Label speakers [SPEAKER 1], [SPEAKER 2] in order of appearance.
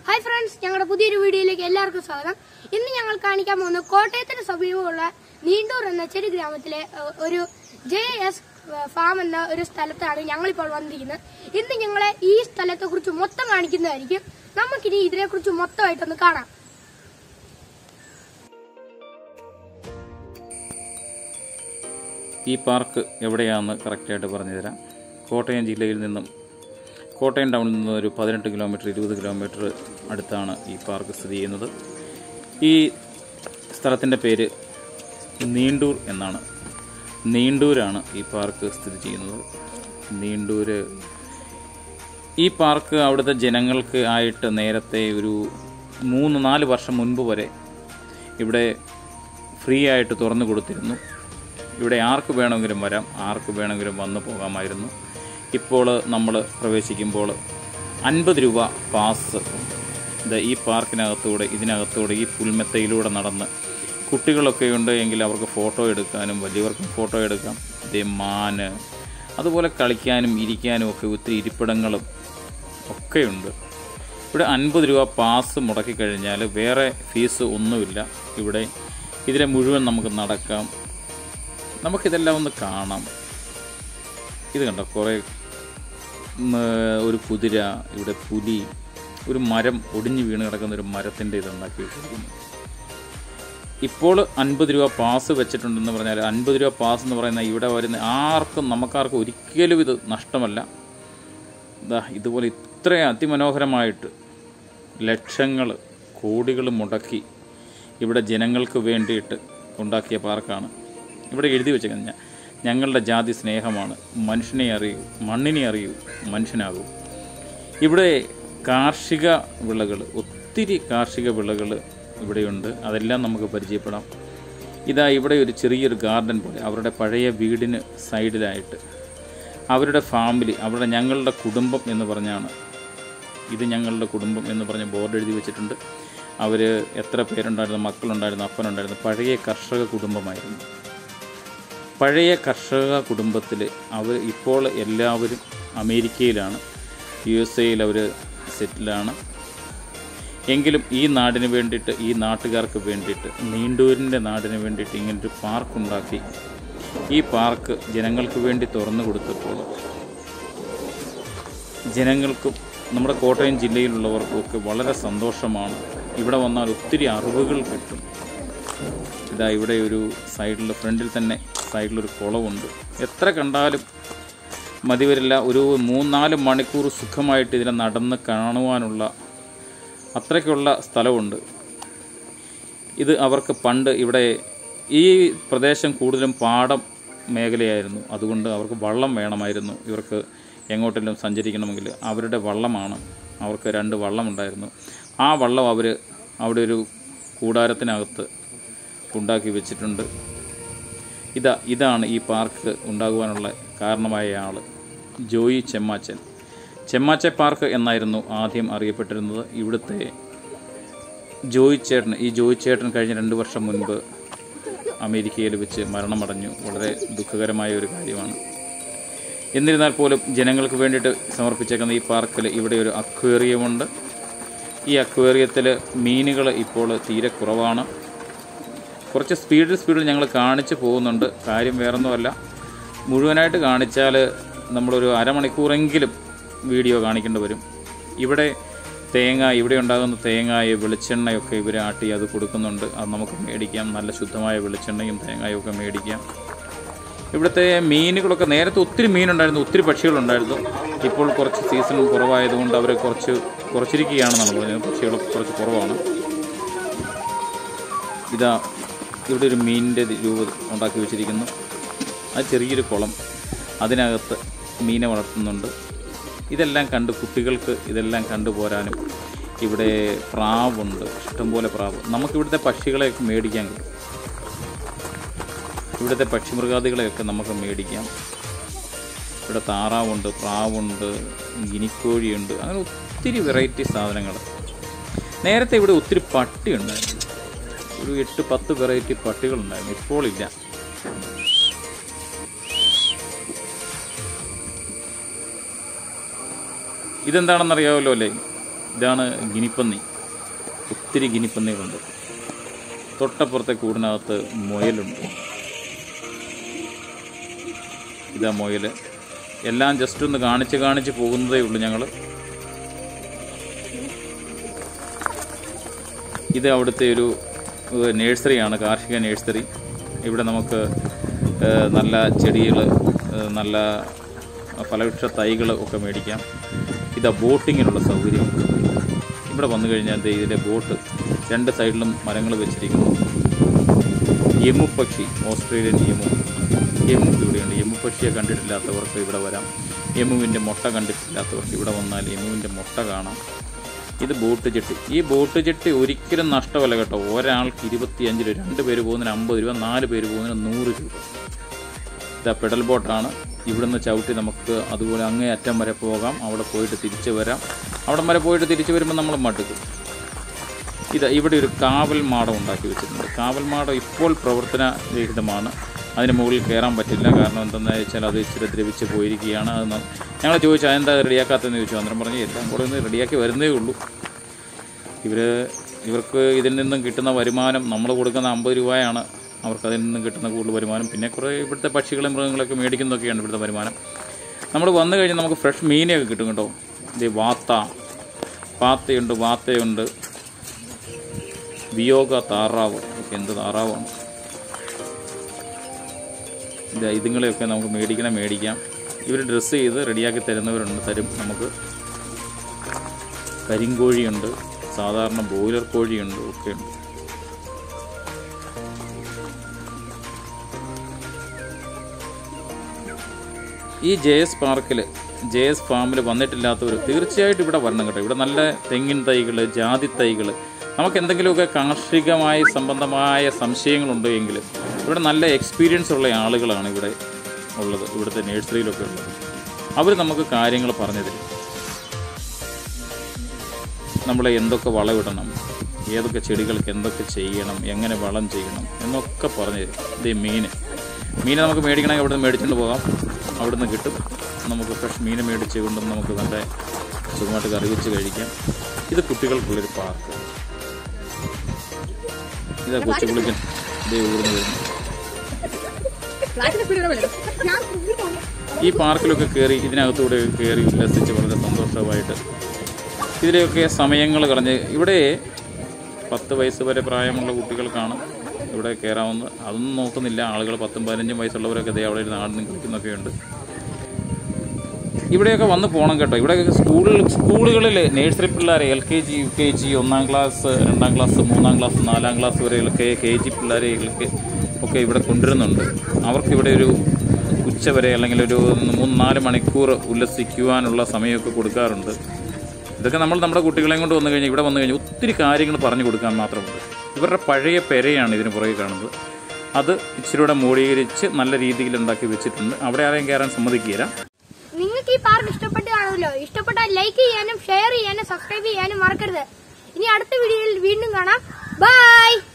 [SPEAKER 1] hi friends ഞങ്ങളുടെ പുതിയൊരു വീഡിയോയിലേക്ക് എല്ലാവർക്കും സ്വാഗതം ഇന്ന് ഞങ്ങൾ കാണിക്കാൻ പോകുന്നത് കോട്ടയത്തിന് സമീപമുള്ള നീണ്ടൂർ എന്ന ചെറു ഗ്രാമത്തിലെ ഏഹ്, ഒരു ജെ എസ് ഫാം എന്ന ഒരു സ്ഥലത്താണ് ഞങ്ങളിപ്പോൾ വന്നിരിക്കുന്നത് ഇന്ന് ഞങ്ങളെ ഈ സ്ഥലത്തെ കുറിച്ച് മൊത്തം കാണിക്കുന്നതായിരിക്കും നമുക്കിനി ഇതിനെക്കുറിച്ച് മൊത്തമായിട്ടൊന്ന് കാണാം
[SPEAKER 2] ഈ പാർക്ക് എവിടെയാണെന്ന് കറക്റ്റായിട്ട് പറഞ്ഞു തരാം കോട്ടയം ജില്ലയിൽ നിന്നും കോട്ടയം ടൗണിൽ നിന്ന് ഒരു പതിനെട്ട് കിലോമീറ്റർ ഇരുപത് കിലോമീറ്റർ അടുത്താണ് ഈ പാർക്ക് സ്ഥിതി ചെയ്യുന്നത് ഈ സ്ഥലത്തിൻ്റെ പേര് നീണ്ടൂർ എന്നാണ് നീണ്ടൂരാണ് ഈ പാർക്ക് സ്ഥിതി ചെയ്യുന്നത് നീണ്ടൂർ ഈ പാർക്ക് അവിടുത്തെ ജനങ്ങൾക്ക് ആയിട്ട് നേരത്തെ ഒരു മൂന്ന് നാല് വർഷം മുൻപ് വരെ ഇവിടെ ഫ്രീ ആയിട്ട് തുറന്നു കൊടുത്തിരുന്നു ഇവിടെ ആർക്ക് വേണമെങ്കിലും വരാം ആർക്ക് വേണമെങ്കിലും വന്നു പോകാമായിരുന്നു ഇപ്പോൾ നമ്മൾ പ്രവേശിക്കുമ്പോൾ അൻപത് രൂപ പാസ് ഇത് ഈ പാർക്കിനകത്തൂടെ ഇതിനകത്തൂടെ ഈ പുൽമെത്തയിലൂടെ നടന്ന് കുട്ടികളൊക്കെ ഉണ്ട് എങ്കിൽ അവർക്ക് ഫോട്ടോ എടുക്കാനും വലിയവർക്കും ഫോട്ടോ എടുക്കാം ഇതേ മാന് അതുപോലെ കളിക്കാനും ഇരിക്കാനും ഒക്കെ ഒത്തിരി ഇരിപ്പിടങ്ങളും ഒക്കെയുണ്ട് ഇവിടെ അൻപത് രൂപ പാസ് മുടക്കി കഴിഞ്ഞാൽ വേറെ ഫീസ് ഒന്നുമില്ല ഇവിടെ ഇതിലെ മുഴുവൻ നമുക്ക് നടക്കാം നമുക്കിതെല്ലാം ഒന്ന് കാണാം ഇത് കണ്ടോ കുറേ ഉം, ഒരു കുതിര ഇവിടെ പുലി ഒരു മരം ഒടിഞ്ഞു വീണ് കിടക്കുന്ന ഒരു മരത്തിൻ്റെ ഇതുണ്ടാക്കി വെച്ചിരിക്കുന്നു ഇപ്പോൾ അൻപത് രൂപ പാസ് വെച്ചിട്ടുണ്ടെന്ന് പറഞ്ഞാൽ അൻപത് രൂപ പാസ് എന്ന് പറയുന്ന ഇവിടെ വരുന്ന ആർക്കും നമുക്കാർക്കും ഒരിക്കലും ഇത് നഷ്ടമല്ല ദാ ഇതുപോലെ ഇത്രയും അതിമനോഹരമായിട്ട് ലക്ഷങ്ങൾ കോടികൾ മുടക്കി ഇവിടെ ജനങ്ങൾക്ക് വേണ്ടിയിട്ട് ഉണ്ടാക്കിയ പാർക്കാണ് ഇവിടെ എഴുതി വെച്ചേക്കുന്നത് ഞ- ഞങ്ങളുടെ ജാതി സ്നേഹമാണ് മനുഷ്യനെ അറിയൂ മണ്ണിനെ അറിയൂ മനുഷ്യനാകൂ ഇവിടെ കാർഷിക വിളകൾ ഒത്തിരി കാർഷിക വിളകൾ ഇവിടെയുണ്ട് അതെല്ലാം നമുക്ക് പരിചയപ്പെടാം ഇതാ ഇവിടെ ഒരു ചെറിയൊരു ഗാർഡൻ പോലെ അവരുടെ പഴയ വീടിന് സൈഡിലായിട്ട് അവരുടെ ഫാമിലി അവരുടെ ഞങ്ങളുടെ കുടുംബം എന്ന് പറഞ്ഞാണ് ഇത് ഞങ്ങളുടെ കുടുംബം എന്ന് പറഞ്ഞ് ബോർഡ് എഴുതി വെച്ചിട്ടുണ്ട് അവർ എത്ര പേരുണ്ടായിരുന്നു മക്കളുണ്ടായിരുന്നു അപ്പനുണ്ടായിരുന്നു പഴയ കർഷക കുടുംബമായിരുന്നു പഴയ കർഷക കുടുംബത്തിൽ അവർ ഇപ്പോൾ എല്ലാവരും അമേരിക്കയിലാണ് യു എസ് എയിൽ അവർ സെറ്റിലാണ് എങ്കിലും ഈ നാടിന് വേണ്ടിയിട്ട് ഈ നാട്ടുകാർക്ക് വേണ്ടിയിട്ട് നീണ്ടൂരിൻ്റെ നാടിന് വേണ്ടിയിട്ട് ഇങ്ങനൊരു പാർക്ക് ഉണ്ടാക്കി ഈ പാർക്ക് ജനങ്ങൾക്ക് വേണ്ടി തുറന്നു കൊടുത്തപ്പോൾ ജനങ്ങൾക്കും നമ്മുടെ കോട്ടയം ജില്ലയിലുള്ളവർക്കും ഒക്കെ വളരെ സന്തോഷമാണ് ഇവിടെ വന്നാൽ ഒത്തിരി അറിവുകൾ കിട്ടും ഇതാ ഇവിടെ ഒരു സൈഡിൽ ഫ്രണ്ടിൽ തന്നെ സൈഡിലൊരു കുളമുണ്ട് എത്ര കണ്ടാലും മതി വരില്ല ഒരു മൂന്നാല് മണിക്കൂർ സുഖമായിട്ട് ഇതിനെ നടന്ന് കാണുവാനുള്ള അത്രയ്ക്കുള്ള സ്ഥലമുണ്ട് ഇത് അവർക്ക് പണ്ട് ഇവിടെ ഈ പ്രദേശം കൂടുതലും പാടം മേഖലയായിരുന്നു അതുകൊണ്ട് അവർക്ക് വള്ളം വേണമായിരുന്നു ഇവർക്ക് എങ്ങോട്ടെങ്കിലും സഞ്ചരിക്കണമെങ്കിൽ അവരുടെ വള്ളമാണ് അവർക്ക് രണ്ട് വള്ളമുണ്ടായിരുന്നു ആ വള്ളം അവർ അവിടെ ഒരു കൂടാരത്തിനകത്ത് ഉണ്ടാക്കി വെച്ചിട്ടുണ്ട് ഇതാ ഇതാണ് ഈ പാർക്ക് ഉണ്ടാകുവാനുള്ള കാരണമായ ആൾ ജോയി ചെമ്മാച്ചൻ ചെമ്മാച്ച പാർക്ക് എന്നായിരുന്നു ആദ്യം അറിയപ്പെട്ടിരുന്നത് ഇവിടുത്തെ ജോയി ചേട്ടൻ ഈ ജോയി ചേട്ടൻ കഴിഞ്ഞ രണ്ട് വർഷം മുൻപ് അമേരിക്കയിൽ വെച്ച് മരണമടഞ്ഞു വളരെ ദുഃഖകരമായ ഒരു കാര്യമാണ് എന്നിരുന്നാൽ പോലും ജനങ്ങൾക്ക് വേണ്ടിയിട്ട് സമർപ്പിച്ചേക്കുന്ന ഈ പാർക്കിൽ ഇവിടെ ഒരു അക്വേറിയമുണ്ട് ഈ അക്വേറിയത്തിൽ മീനുകൾ ഇപ്പോൾ തീരെ കുറവാണ് കുറച്ച് സ്പീഡിൽ സ്പീഡിൽ ഞങ്ങൾ കാണിച്ച് പോകുന്നുണ്ട് കാര്യം വേറൊന്നുമല്ല മുഴുവനായിട്ട് കാണിച്ചാൽ നമ്മളൊരു അരമണിക്കൂറെങ്കിലും വീഡിയോ കാണിക്കേണ്ടി വരും ഇവിടെ തേങ്ങ ഇവിടെ ഉണ്ടാകുന്ന തേങ്ങായ വെളിച്ചെണ്ണയൊക്കെ ഇവർ ആട്ടി അത് കൊടുക്കുന്നുണ്ട് അത് നമുക്ക് മേടിക്കാം നല്ല ശുദ്ധമായ വെളിച്ചെണ്ണയും തേങ്ങയും ഒക്കെ മേടിക്കാം ഇവിടുത്തെ മീനുകളൊക്കെ നേരത്തെ ഒത്തിരി മീനുണ്ടായിരുന്നു ഒത്തിരി പക്ഷികളുണ്ടായിരുന്നു ഇപ്പോൾ കുറച്ച് സീസൺ കുറവായതുകൊണ്ട് അവർ കുറച്ച് കുറച്ചിരിക്കുകയാണെന്നാണ് പറഞ്ഞത് പക്ഷികളൊക്കെ കുറച്ച് കുറവാണ് ഇതാ ഇവിടെ ഒരു മീനിൻ്റെ രൂപ ഉണ്ടാക്കി വെച്ചിരിക്കുന്നു അത് ചെറിയൊരു കുളം അതിനകത്ത് മീനെ വളർത്തുന്നുണ്ട് ഇതെല്ലാം കണ്ട് കുട്ടികൾക്ക് ഇതെല്ലാം കണ്ടുപോരാനും ഇവിടെ പ്രാവുണ്ട് ഇഷ്ടംപോലെ പ്രാവ് നമുക്കിവിടുത്തെ പക്ഷികളെയൊക്കെ മേടിക്കാൻ കിട്ടും ഇവിടുത്തെ പക്ഷിമൃഗാദികളെയൊക്കെ നമുക്ക് മേടിക്കാം ഇവിടെ താറാവുണ്ട് പ്രാവുണ്ട് ഗിനിക്കോഴിയുണ്ട് അങ്ങനെ ഒത്തിരി വെറൈറ്റി സാധനങ്ങൾ നേരത്തെ ഇവിടെ ഒത്തിരി പട്ടി ഉണ്ടായിരുന്നു ഒരു എട്ട് പത്ത് വെറൈറ്റി പട്ടികളുണ്ടായിരുന്നു ഇപ്പോൾ ഇല്ല ഇതെന്താണെന്ന് അറിയാമല്ലോ അല്ലേ ഇതാണ് ഗിനിപ്പന്നി ഒത്തിരി ഗിനിപ്പന്നികളുണ്ട് തൊട്ടപ്പുറത്തെ കൂടിനകത്ത് മുയലുണ്ട് ഇതാ മുയൽ എല്ലാം ജസ്റ്റ് ഒന്ന് കാണിച്ച് കാണിച്ച് പോകുന്നതേ ഉള്ളൂ ഞങ്ങൾ ഇത് അവിടുത്തെ ഒരു ഏഹ്, നേഴ്സറിയാണ് കാർഷിക നേഴ്സറി ഇവിടെ നമുക്ക് ഏഹ്, നല്ല ചെടികൾ നല്ല ഫലവൃക്ഷ തൈകൾ ഒക്കെ മേടിക്കാം ഇതാ ബോട്ടിങ്ങിനുള്ള സൗകര്യമുണ്ട് ഇവിടെ വന്നു കഴിഞ്ഞാൽ ദേ ഇതിലെ ബോട്ട് രണ്ട് സൈഡിലും മരങ്ങൾ വെച്ചിരിക്കുന്നു യമു പക്ഷി ഓസ്ട്രേലിയൻ യമു യമു ഇവിടെയുണ്ട് യമു പക്ഷിയെ കണ്ടിട്ടില്ലാത്തവർക്ക് ഇവിടെ വരാം യമുവിൻ്റെ മുട്ട കണ്ടിട്ടില്ലാത്തവർക്ക് ഇവിടെ വന്നാൽ യമുവിൻ്റെ മുട്ട കാണാം ഇത് ബോട്ട് ചെട്ടി ഈ ബോട്ട് ചെട്ടി ഒരിക്കലും നഷ്ടമല്ല കേട്ടോ ഒരാൾക്ക് ഇരുപത്തിയഞ്ച് രൂപ രണ്ട് പേര് പോകുന്നതിന് അമ്പത് രൂപ നാല് പേര് പോകുന്നതിന് നൂറ് രൂപ ഇതാ പെഡൽ ബോട്ടാണ് ഇവിടുന്ന് ചവിട്ടി നമുക്ക് അതുപോലെ അങ്ങേ അറ്റം വരെ പോകാം അവിടെ പോയിട്ട് തിരിച്ച് വരാം അവിടെ വരെ പോയിട്ട് തിരിച്ച് വരുമ്പോൾ നമ്മൾ മടുക്കും ഇത് ഇവിടെ ഒരു കാവൽ മാടം ഉണ്ടാക്കി വെച്ചിട്ടുണ്ട് കാവൽ മാടം ഇപ്പോൾ പ്രവർത്തനരഹിതമാണ് അതിന് മുകളിൽ കയറാൻ പറ്റില്ല കാരണം എന്തെന്ന് വെച്ചാൽ അത് ഇച്ചിരി ദ്രവിച്ച് പോയിരിക്കുകയാണ് അത് ന- ഞങ്ങൾ ചോദിച്ചു അതെന്താ റെഡിയാക്കാത്തതെന്ന് ചോദിച്ചു അന്നേരം പറഞ്ഞ് എല്ലാം കൂടെ ഒന്ന് റെഡിയാക്കി വരുന്നേ ഉള്ളൂ ഇവർ ഇവർക്ക് ഇതിൽ നിന്നും കിട്ടുന്ന വരുമാനം നമ്മൾ കൊടുക്കുന്ന അമ്പത് രൂപയാണ് അവർക്ക് അതിൽ നിന്നും കിട്ടുന്ന കൂടുതൽ വരുമാനം പിന്നെ കുറേ ഇവിടുത്തെ പക്ഷികളും മൃഗങ്ങളൊക്കെ മേടിക്കുന്നതൊക്കെയാണ് ഇവിടുത്തെ വരുമാനം നമ്മൾ വന്നു കഴിഞ്ഞാൽ നമുക്ക് ഫ്രഷ് മീനൊക്കെ കിട്ടും കേട്ടോ ഇത് വാത്ത പാത്തയുണ്ട് വാത്തയുണ്ട് വിയോഗ താറാവ് ഒക്കെ എന്ത് താറാവാണ് ഇതാ ഇതുങ്ങളെയൊക്കെ നമുക്ക് മേടിക്കണം മേടിക്കാം ഇവർ ഡ്രസ്സ് ചെയ്ത് റെഡിയാക്കി തരുന്നവരുണ്ട് തരും നമുക്ക് കരിങ്കോഴിയുണ്ട് സാധാരണ ബോയിലർ കോഴിയുണ്ട് ഒക്കെ ഉണ്ട് ഈ ജെ എസ് പാർക്കിൽ ജെ എസ് ഫാമിൽ വന്നിട്ടില്ലാത്തവർ തീർച്ചയായിട്ടും ഇവിടെ വരണം കേട്ടോ ഇവിടെ നല്ല തെങ്ങിൻ തൈകൾ ജാതി തൈകൾ നമുക്ക് എന്തെങ്കിലുമൊക്കെ കാർഷികമായി സംബന്ധമായ സംശയങ്ങളുണ്ട് എങ്കിൽ ഇവിടെ നല്ല എക്സ്പീരിയൻസ് ഉള്ള ആളുകളാണ് ഇവിടെ ഉള്ളത് ഇവിടുത്തെ നഴ്സറിയിലൊക്കെ ഉള്ളത് അവർ നമുക്ക് കാര്യങ്ങൾ പറഞ്ഞു തരും നമ്മൾ എന്തൊക്കെ വളമിടണം ഏതൊക്കെ ചെടികൾക്ക് എന്തൊക്കെ ചെയ്യണം എങ്ങനെ വളം ചെയ്യണം എന്നൊക്കെ പറഞ്ഞു തരും ഇതേ മീൻ മീൻ നമുക്ക് മേടിക്കണമെങ്കിൽ അവിടെ നിന്ന് മേടിച്ചുകൊണ്ട് പോകാം അവിടെ നിന്ന് കിട്ടും നമുക്ക് ഫ്രഷ് മീൻ മേടിച്ച് കൊണ്ടും നമുക്ക് നല്ല സുഖമായിട്ട് കറി വെച്ച് കഴിക്കാം ഇത് കുട്ടികൾക്കുള്ളൊരു പാർക്ക് ഇതാ കൊച്ചു കുളിക്കൻ ഇതേ ഊർന്ന് വരുന്നു ഈ പാർക്കിലൊക്കെ കയറി ഇതിനകത്തൂടെ കയറി ഉല്ലസിച്ച് വളരെ സന്തോഷമായിട്ട് ഇതിലെയൊക്കെ സമയങ്ങൾ കളഞ്ഞ് ഇവിടെ പത്ത് വയസ്സ് വരെ പ്രായമുള്ള കുട്ടികൾക്കാണ് ഇവിടെ കയറാവുന്നത് അതൊന്നും നോക്കുന്നില്ല ആളുകൾ പത്തും പതിനഞ്ചും വയസ്സുള്ളവരൊക്കെ ദേ അവിടെ ഇരുന്ന് ആടുന്നും കളിക്കുന്നൊക്കെ ഉണ്ട് ഇവിടെയൊക്കെ വന്ന് പോകണം കേട്ടോ ഇവിടെ സ്കൂളിൽ സ്കൂളുകളിൽ നേഴ്സറി പിള്ളേരെ L K G U K G ഒന്നാം ക്ലാസ് രണ്ടാം ക്ലാസ് മൂന്നാം ക്ലാസ് നാലാം ക്ലാസ് വരെയൊക്കെ കെ ജി പിള്ളേരെ ഒക്കെ ഇവിടെ കൊണ്ടുവരുന്നുണ്ട് അവർക്ക് ഇവിടെ ഒരു ഉച്ച വരെ അല്ലെങ്കിൽ ഒരു മൂന്ന് നാല് മണിക്കൂർ ഉല്ലസിക്കുവാനുള്ള സമയമൊക്കെ കൊടുക്കാറുണ്ട് ഇതൊക്കെ നമ്മൾ നമ്മുടെ കുട്ടികളെയും കൊണ്ട് വന്നു കഴിഞ്ഞാൽ ഇവിടെ വന്നു കഴിഞ്ഞാൽ ഒത്തിരി കാര്യങ്ങൾ പറഞ്ഞു കൊടുക്കാൻ മാത്രമുണ്ട് ഇവരുടെ പഴയ പെരയാണ് ഇതിന് പുറകെ കാണുന്നത് അത് ഇച്ചിരൂടെ മൂടീകരിച്ച് നല്ല രീതിയിൽ ഉണ്ടാക്കി വെച്ചിട്ടുണ്ട് അവിടെ ആരെയും കയറാൻ സമ്മതിക്കുകയില്ല
[SPEAKER 1] നിങ്ങൾക്ക് ഈ പാർക്ക് ഇഷ്ടപ്പെട്ട് കാണുമല്ലോ ഇഷ്ടപ്പെട്ടാൽ ലൈക്ക് ചെയ്യാനും ഷെയർ ചെയ്യാനും സബ്സ്ക്രൈബ് ചെയ്യാനും മറക്കരുത് ഇനി അടുത്ത വീഡിയോയിൽ വീണ്ടും കാണാം ബൈ